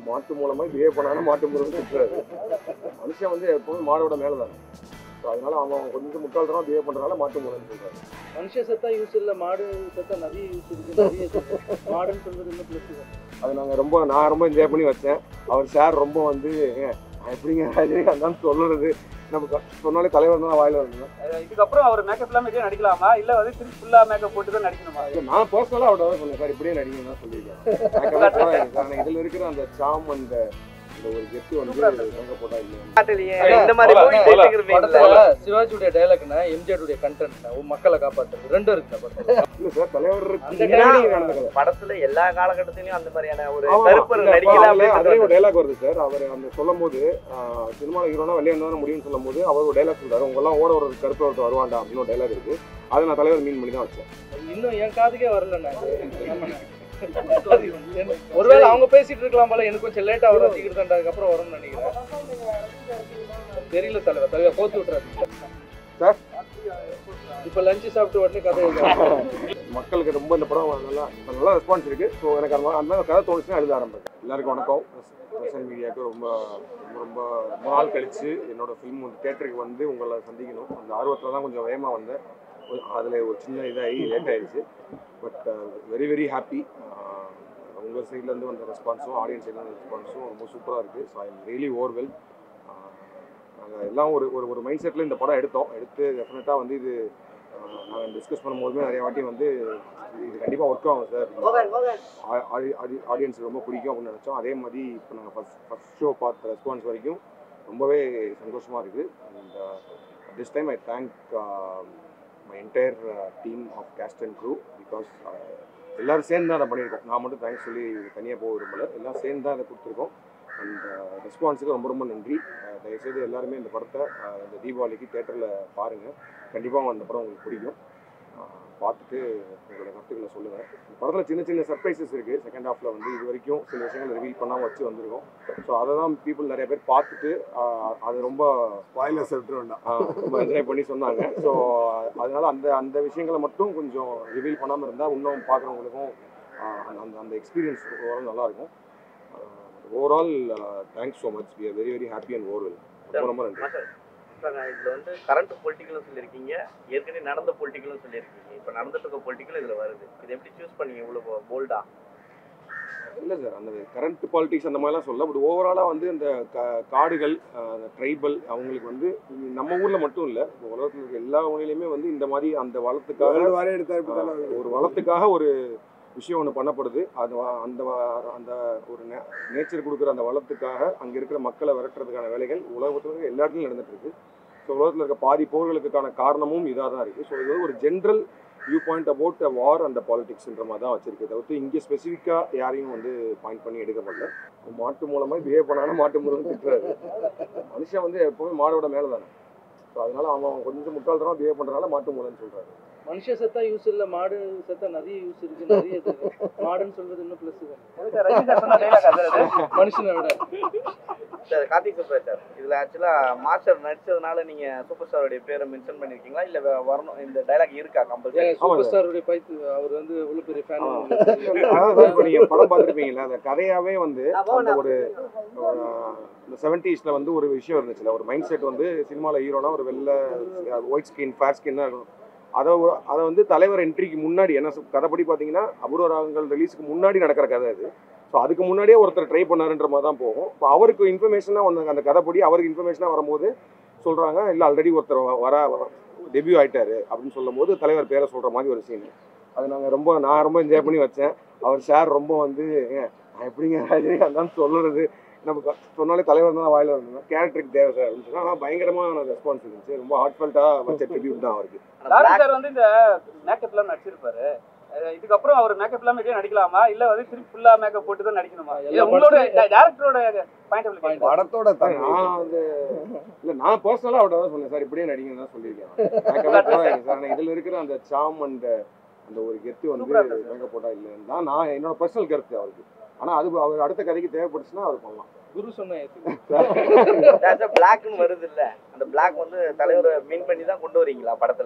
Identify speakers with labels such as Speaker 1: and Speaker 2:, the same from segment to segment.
Speaker 1: மாட்டு மூலமா பிஹேவ் பண்ணாலும் மாட்டு மூலம் திட்டுறாரு மனுஷன் வந்து எப்பவுமே மாடோட மேல தானே ஸோ அதனால அவன் கொஞ்சம் முட்டாள்தனமா பிஹேவ் பண்றதுனால மாட்டு மூலம்னு சொல்றாரு
Speaker 2: மனுஷ செத்தா யூஸ் இல்ல மாடு செத்தா நிறைய யூஸ் இருக்கு நிறைய இருக்கு. மாடுன்னு சொல்றது இன்னும் பிளஸ்
Speaker 1: அது நாங்கள் ரொம்ப நான் ரொம்ப என்ஜாய் பண்ணி வச்சேன் அவர் சார் ரொம்ப வந்து "ஏங்க, நான் எப்படிங்க ரஜினிகாந்த் சொல்லுறது நமக்கு சொன்னாலே தலைவர் தான் வாயில வந்து
Speaker 3: இதுக்கப்புறம் அவர் மேக்கப் இல்லாம இதே நடிக்கலாமா இல்ல வந்து திருப்பி ஃபுல்லா மேக்கப் போட்டு தான் நடிக்கணுமா
Speaker 1: இல்ல, நான் பர்சனலாக அவர்கிட்ட தான் சொன்னேன் சார் இப்படியே நடிங்க தான் சொல்லியிருக்கேன் ஆனால் இதில் இருக்கிற அந்த சாம் அந்த இந்த ஒரு கெத்து வந்து எங்க போட்டா இல்லை
Speaker 4: இந்த மாதிரி மூவி
Speaker 2: படத்துல சிவாஜியுடைய டைலாக்னா எம்ஜிஆருடைய கண்டென்ட் மக்களை காப்பாத்துறது ரெண்டும் இருக்கு இந்த படத்துல
Speaker 1: இல்லை சார் தலைவர்
Speaker 2: அந்த
Speaker 1: முன்னாடி நடந்த கதை
Speaker 4: படத்துல எல்லா காலகட்டத்திலயும் அந்த மாதிரியான ஒரு
Speaker 1: ஆமா,
Speaker 4: கருப்பர்
Speaker 1: இல்ல,
Speaker 4: நடிகல
Speaker 1: அதுல- அதுலயும் ஒரு டைலாக் வருது சார் அவர் அந்த சொல்லும் போது சினிமா ஹீரோனா வெளியே இருந்தாலும் முடியும்னு சொல்லும் போது அவர் ஒரு டைலாக் சொல்றாரு உங்க எல்லாம் ஓட ஒரு கருப்பு ஒருத்தர் வருவாண்டா அப்படின்னு ஒரு டைலாக் இருக்கு அதை நான் தலைவர் மீன் பண்ணி தான் வச்சேன்
Speaker 2: இன்னும் என் காதுக்கே வரல ஒருவேளை அவங்க பேசிட்டு இருக்கலாம் போல எனக்கு கொஞ்சம் லேட்டா வரும் சீக்கிரம் தண்டதுக்கு அப்புறம் வரும்னு நினைக்கிறேன் தெரியல தலைவர் தலைவர் போத்து விட்டுறாரு
Speaker 1: சார்?
Speaker 2: இப்ப லஞ்சு சாப்பிட்டு உடனே கதை எழுதுறாரு.
Speaker 1: மக்களுக்கு ரொம்ப இந்த படம் நல்லா நல்லா ரெஸ்பான்ஸ் இருக்கு ஸோ எனக்கு அந்த மாதிரி- அந்த மாதிரி கதை தோணுச்சுன்னா எழுத ஆரம்பிச்சேன் எல்லாருக்கும் வணக்கம் சோஷியல் மீடியாவுக்கு ரொம்ப ரொம்ப ரொம்ப ரொம்ப நாள் கழிச்சு என்னோட ஃபிலிம் வந்து தேட்டருக்கு வந்து உங்களை சந்திக்கணும் அந்த ஆர்வத்தில் தான் கொஞ்சம் வேகமாக வந்தேன் அதில் ஒரு சின்ன இதாகி லேட் ஆயிடுச்சு பட் வெரி வெரி ஹாப்பி உங்கள் சைட்லேருந்து வந்த ரெஸ்பான்ஸும் ஆடியன்ஸ் சைட்லேருந்து ரெஸ்பான்ஸும் ரொம்ப சூப்பராக இருக்குது ஸோ ஐ எம் ரியலி ஓர்வெல் நாங்கள் எல்லாம் ஒரு ஒரு ஒரு மைண்ட் செட்டில் இந்த படம் எடுத்தோம் எடுத்து டெஃபினட்டாக வந்து இது நாங்கள் டிஸ்கஸ் பண்ணும்போதுமே நிறைய வாட்டி வந்து இது கண்டிப்பாக ஒர்க் ஆகும் சார் ஆடியன்ஸ் ரொம்ப பிடிக்கும் அப்படின்னு நினச்சோம் அதே மாதிரி இப்போ நாங்கள் ஃபஸ்ட் ஃபஸ்ட் ஷோ பார்த்த ரெஸ்பான்ஸ் வரைக்கும் ரொம்பவே சந்தோஷமாக இருக்குது and this time I thank my entire team of cast and crew because எல்லோரும் சேர்ந்து தான் அதை பண்ணியிருக்கோம் நான் மட்டும் தேங்க்ஸ் சொல்லி தனியாக போக விரும்பல எல்லாம் சேர்ந்து தான் அதை கொடுத்துருக்கோம் அண்ட் ரெஸ்பான்ஸுக்கு ரொம்ப ரொம்ப நன்றி அஹ் தயவுசெய்து எல்லாருமே இந்த படத்தை அஹ் இந்த தீபாவளிக்கு தேட்டரில் பாருங்கள் கண்டிப்பாக அந்த படம் உங்களுக்கு பிடிக்கும் அஹ் பார்த்துட்டு உங்களோட கருத்துக்களை சொல்லுங்கள் இந்த படத்தில் சின்ன சின்ன சர்ப்ரைசஸ் இருக்குது செகண்ட் ஹாஃபில் வந்து இது வரைக்கும் சில விஷயங்கள் ரிவீல் பண்ணாமல் வச்சு வந்திருக்கோம் ஸோ அதை தான் பீப்புள் நிறைய பேர் பார்த்துட்டு அஹ் அது ரொம்ப
Speaker 5: வாயில செலுத்த வேண்டாம்
Speaker 1: ஆஹ் ரொம்ப என்ஜாய் பண்ணி சொன்னாங்க ஸோ அதனால அந்த அந்த விஷயங்களை மட்டும் கொஞ்சம் ரிவீல் பண்ணாமல் இருந்தால் இன்னும் பார்க்குறவங்களுக்கும் அந்த அந்த எக்ஸ்பீரியன்ஸ் ஓவரால் நல்லாயிருக்கும் overall thanks so much we are very very happy and ஓவர்வெல் ரொம்ப ரொம்ப நன்றி
Speaker 4: சார் இதுல வந்து கரண்ட் பொலிட்டிக்கலும் சொல்லியிருக்கீங்க ஏற்கனவே நடந்த பொலிட்டிக்கலும் சொல்லியிருக்கீங்க இப்போ நடந்துட்டு இருக்க பொலிட்டிக்கல் இதுல வருது இது எப்படி சூஸ் பண்ணீங்க இவ்வளவு போல்டா
Speaker 1: இல்லை சார் அந்த கரண்ட் பாலிடிக்ஸ் அந்த மாதிரிலாம் சொல்ல பட் ஓவராலாக வந்து இந்த கா காடுகள் அந்த ட்ரைபல் அவங்களுக்கு வந்து நம்ம ஊரில் மட்டும் இல்லை உலகத்தில் இருக்க எல்லா ஊர்லேயுமே வந்து இந்த மாதிரி அந்த வளத்துக்காக
Speaker 5: வேர்ல்டு வாரே எடுத்தா இப்படி தானே வருது.
Speaker 1: ஒரு வளத்துக்காக ஒரு விஷயம் ஒன்று பண்ணப்படுது அது வ- அந்த வ- அந்த ஒரு நேச்சர் கொடுக்குற அந்த வளத்துக்காக அங்கே இருக்கிற மக்களை விரட்டுறதுக்கான வேலைகள் உலகத்தில் இருக்க எல்லா இடத்துலையும் நடந்துட்டு இருக்கு ஸோ உலகத்தில் இருக்க பாதி போர்களுக்கான காரணமும் இதாக தான் இருக்குது ஸோ இது வந்து ஒரு general view point about a war அந்த பாலிடிக்ஸ்ன்ற மாதிரி தான் வச்சிருக்கு தவிர்த்து இங்கே ஸ்பெசிஃபிக்காக யாரையும் வந்து பாயிண்ட் பண்ணி எடுக்கப்படல மாட்டு மூலமாக பிஹேவ் பண்ணாலும் மாட்டு மூலம் திட்டுறாரு மனுஷன் வந்து எப்பவுமே மாடோட மேலே தானே ஸோ அதனால அவன் கொஞ்சம் முட்டாள்தனமாக பிஹேவ் பண்ணுறதுனால மாட்டு மூலம்னு சொல்கிறாரு
Speaker 2: மனுஷ செத்தா யூஸ் இல்ல மாடு செத்தா நிறைய யூஸ் இருக்கு நிறைய இருக்கு மாடுன்னு சொல்றது இன்னும் பிளஸ்
Speaker 3: ரஜினி சார் சொன்ன டைலாக் அது
Speaker 2: மனுஷனை விட
Speaker 4: சார் கார்த்திக் சுப்ராஜ் சார் இதுல ஆக்சுவலா மாஸ்டர் நடிச்சதுனால நீங்க சூப்பர் ஸ்டாரோடைய பேரை மென்ஷன் பண்ணிருக்கீங்களா இல்ல வே- வரணும் இந்த டைலாக் இருக்கா கம்பல்சரி
Speaker 2: சூப்பர் ஸ்டாருடைய பைத்து அவர் வந்து இவ்வளவு பெரிய ஃபேன்
Speaker 1: அதாவது இப்போ நீங்கள் படம் பார்த்துருப்பீங்களா அந்த கதையாவே வந்து அந்த ஒரு அஹ், இந்த செவன்டீஸில் வந்து ஒரு விஷயம் இருந்துச்சுல ஒரு மைண்ட் செட் வந்து சினிமாவில் ஹீரோனா ஒரு வெள்ளை ஒயிட் ஸ்கின் ஃபேர் ஸ்கின் தான் இருக்கணும் அதை ஒரு- அதை வந்து தலைவர் என்ட்ரிக்கு முன்னாடி என்ன சொ- கதைப்படி பார்த்தீங்கன்னா அபூர்வ ராகங்கள் ரிலீஸுக்கு முன்னாடி நடக்கிற கதை அது ஸோ அதுக்கு முன்னாடியே ஒருத்தர் ட்ரை பண்ணாருன்ற மாதிரி தான் போகும் இப்போ அவருக்கு இன்ஃபர்மேஷனாக வந்தாங்க அந்த கதைப்படி அவருக்கு இன்ஃபர்மேஷனாக வரும்போது சொல்கிறாங்க இல்லை ஆல்ரெடி ஒருத்தர் வ- வர டெபியூ ஆயிட்டாரு அப்படின்னு சொல்லும் போது தலைவர் பேரை சொல்கிற மாதிரி ஒரு சீன் அது நாங்கள் ரொம்ப நான் ரொம்ப என்ஜாய் பண்ணி வச்சேன் அவர் சார் ரொம்ப வந்து "ஏங்க, நான் எப்படிங்க ரஜினிகாந்த் தான் சொல்லுறது நமக்கு சொன்னாலே தலைவர் தான் வாயில வரணும் கேரக்டருக்கு தேவை சார் அப்படின்னு சொன்னா ஆனால் பயங்கரமான ரெஸ்பான்ஸ் இருந்துச்சு ரொம்ப ஹார்ட்ஃபெல்ட்டாக வச்ச ட்ரிபியூட் தான் அவருக்கு
Speaker 3: லாரன்ஸ் சார் வந்து இந்த மேக்கப் எல்லாம் நடிச்சிருப்பாரு அஹ் இதுக்கப்புறம் அவர் மேக்கப் இல்லாம இதே நடிக்கலாமா இல்ல வந்து திருப்பி ஃபுல்லா மேக்கப் போட்டு தான் நடிக்கணுமா
Speaker 2: எல்லா
Speaker 3: இல்ல உங்களோட டேரக்டரோட பாயிண்ட் ஆஃப்
Speaker 2: Point.
Speaker 5: படத்தோட தன்மை
Speaker 1: நான் வந்து இல்லை நான் பர்சனலாக அவர்கிட்ட தான் சொன்னேன் சார் இப்படியே நடிங்கன்னு தான் சொல்லியிருக்கேன் மேக்கப் போடாதீங்க சார் ஆனால் இதில் இருக்கிற அந்த சாம் அந்த அந்த ஒரு கெத்து வந்து
Speaker 3: சூப்பரா இருந்துச்சு.
Speaker 1: மேக்கப் போட்டா இல்லைன்னு தான் நான் என்னோட பர்சனல் கருத்து அவருக்கு ஆனால் அது அவர் அடுத்த கதைக்கு தேவைப்பட்டுச்சுன்னா அவர் பண்ணலாம்
Speaker 2: குரு சொன்ன
Speaker 4: பிளாக்னு வருது இல்ல அந்த பிளாக் வந்து தலைவரை மீன் பண்ணி தான் கொண்டு வரீங்களா படத்துல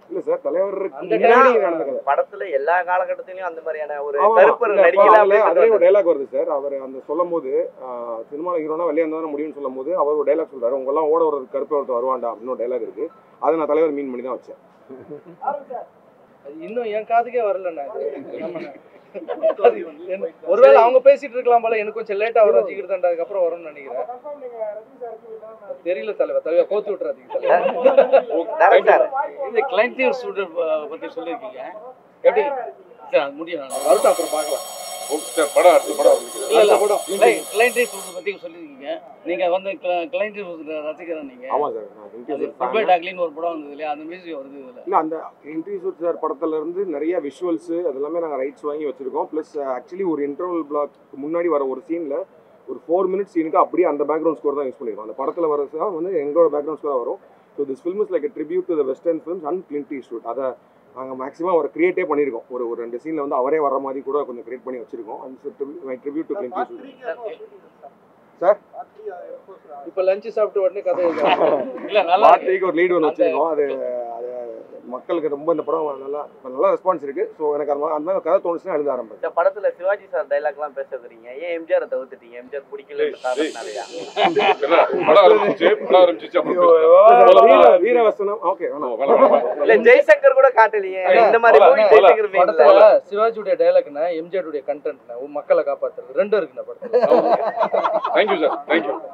Speaker 1: இல்ல சார் தலைவருக்கு
Speaker 2: அந்த
Speaker 1: முன்னாடி
Speaker 4: time-
Speaker 1: நடந்த கதை
Speaker 4: படத்துல எல்லா காலகட்டத்திலயும் அந்த மாதிரியான ஒரு
Speaker 1: ஆமா,
Speaker 4: கருப்பர்
Speaker 1: இல்ல,
Speaker 4: நடிக்கல
Speaker 1: அப்ப அதுல- அதுலயே ஒரு
Speaker 4: அப்படின்னு
Speaker 1: டைலாக் வருது சார் அவர் அந்த சொல்லும் போது சினிமா ஹீரோனா வெளியே இருந்தாலும் முடியும்னு சொல்லும் போது அவர் ஒரு டைலாக் சொல்றாரு உங்க எல்லாம் ஓட ஒரு கருப்பு ஒருத்தர் வருவாண்டா அப்படின்னு ஒரு டைலாக் இருக்கு அதை நான் தலைவர் மீன் பண்ணி தான் வச்சேன்
Speaker 2: அது இன்னும் என் காதுக்கே வரலண்ணா இது. ஆமாண்ணா. அது என்ன- ஒருவேளை அவங்க பேசிட்டு இருக்கலாம் போல எனக்கு கொஞ்சம் லேட்டா வரும் ரசிகர் தண்டா அதுக்கப்புறம் வரும்னு நினைக்கிறேன் தெரியல தலைவர் தலைவர் கோத்து விட்டுறாதீங்க தலைவர்
Speaker 4: டேரக்டர்
Speaker 6: இந்த கிளைண்ட் ஸ்டூடெண்ட் பத்தி சொல்லியிருக்கீங்க எப்படி சார் அது முடியும்
Speaker 2: வரட்டும் அப்புறம் பார்க்கலாம்
Speaker 1: சார் படம் அடுத்த படம் ஆரம்பிக்குது.
Speaker 6: இல்ல இல்ல கிளைண்ட் ஸ்டூடெண்ட் பத்தி சொல்லியிருக்கீங்க நீங்க வந்து கிளைண்ட் ரசிகரன் நீங்க
Speaker 1: ஆமா சார் நான்
Speaker 6: அது
Speaker 1: இன்டர்வியூ
Speaker 6: ஃபுட்பால் டாக்லின்னு ஒரு படம் வந்தது இல்லையா அந்த மியூசிக் வருது இதுல
Speaker 1: இல்ல அந்த இன்டர்வியூ சார் படத்துல இருந்து நிறைய விஷுவல்ஸ் அதெல்லாமே நாங்க ரைட்ஸ் வாங்கி வச்சிருக்கோம் ப்ளஸ் ஆக்சுவலி ஒரு இன்டர்வல் பிளாக் முன்னாடி வர ஒரு சீன்ல ஒரு ஃபோர் மினிட்ஸ் சீனுக்கு அப்படியே அந்த பேக்ரவுண்ட் ஸ்கோர் தான் யூஸ் பண்ணிருக்கோம் அந்த படத்துல வர தான் வந்து எங்களோட பேக்ரவுண்ட் ஸ்கோர் வரும் so this film is like tribute to the western films and Clint Eastwood அதை நாங்கள் மேக்ஸிமம் அவர் கிரியேட்டே பண்ணியிருக்கோம் ஒரு ஒரு ரெண்டு சீனில் வந்து அவரே வர மாதிரி கூட கொஞ்சம் கிரியேட் பண்ணி வச்சிருக்கோம் அந்த tribute to Clint Eastwood sir
Speaker 2: இப்ப லஞ்ச் சாப்பிட்டு உடனே கதை எழுதுறாங்க.
Speaker 6: இல்ல நல்லா இருக்கு
Speaker 1: பார்ட்டிக்கு ஒரு லீடு ஒன்று வச்சிருக்கோம் அது அது மக்களுக்கு ரொம்ப இந்த படம் நல்லா நல்லா ரெஸ்பான்ஸ் இருக்கு ஸோ எனக்கு அந்த மாதிரி- அந்த மாதிரி கதை தோணுச்சுன்னா எழுத ஆரம்பிச்சேன்
Speaker 4: இந்த படத்துல சிவாஜி சார் டைலாக் எல்லாம் பேசுறீங்க ஏன் எம்ஜிஆர் தவிர்த்துட்டீங்க எம்ஜிஆர் பிடிக்கல காரணத்தினாலயா
Speaker 7: படம் ஆரம்பிச்சிச்சு படம் ஆரம்பிச்சிச்சு
Speaker 1: வீர வீரவசனம் ஓகே
Speaker 4: இல்ல ஜெய்சங்கர் கூட காட்டலையே இந்த மாதிரி
Speaker 7: போல,
Speaker 4: மூவி
Speaker 7: போல.
Speaker 4: ஜெய்சங்கர் main ல.
Speaker 2: படத்துல சிவாஜியுடைய டைலாக்னா எம்ஜிஆருடைய கண்டென்ட்னா மக்களை காப்பாத்துறது ரெண்டும் இருக்குண்ணா படத்துல
Speaker 7: தேங்க்யூ சார் தேங்க்யூ